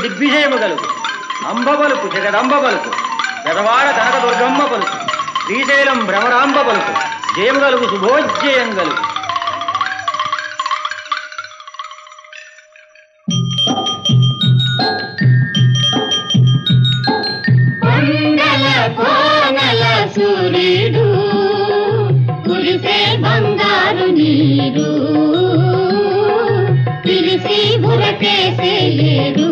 దిగ్విజయము గలుగు అంబ పలుకు జగదంబ పలుకు పెదవాడ కనక దుర్గమ్మ పలుకు శ్రీశైలం భ్రమరాంబ పలుకు జయము గలుగు శుభోజ్జయం గలుగు కొండల కోనల సూర్యుడు కురిసే బంగారు నీరు పిలిసి బురకేసే లేరు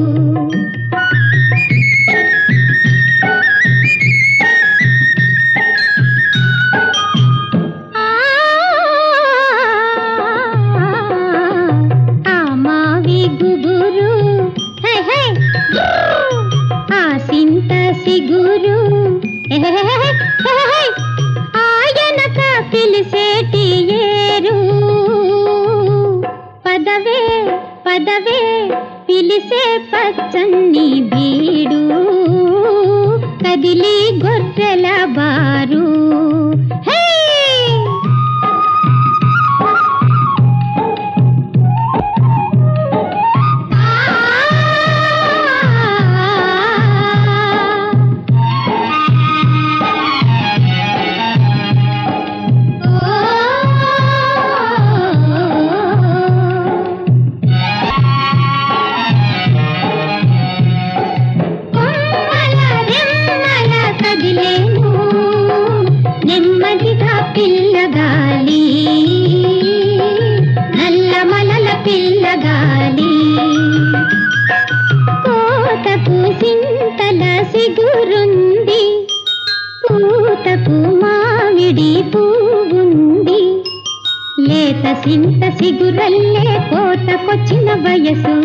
ఆ మావి గుబురు హే హే ఆ సింత సిగురు ఆయనక పిలిసేటి ఏరు పదవే పదవే పిలిసే పచ్చని బీడు కదిలి గొర్రెల బారు హే కదిలేను నెమ్మదిగా పిల్లగాలి నల్లమలల పిల్లగాలి కోతకు సింతల సిగురుంది పూతకు మామిడి పువ్వుంది లేత సింత సిగురల్లే కోతకొచ్చిన వయసు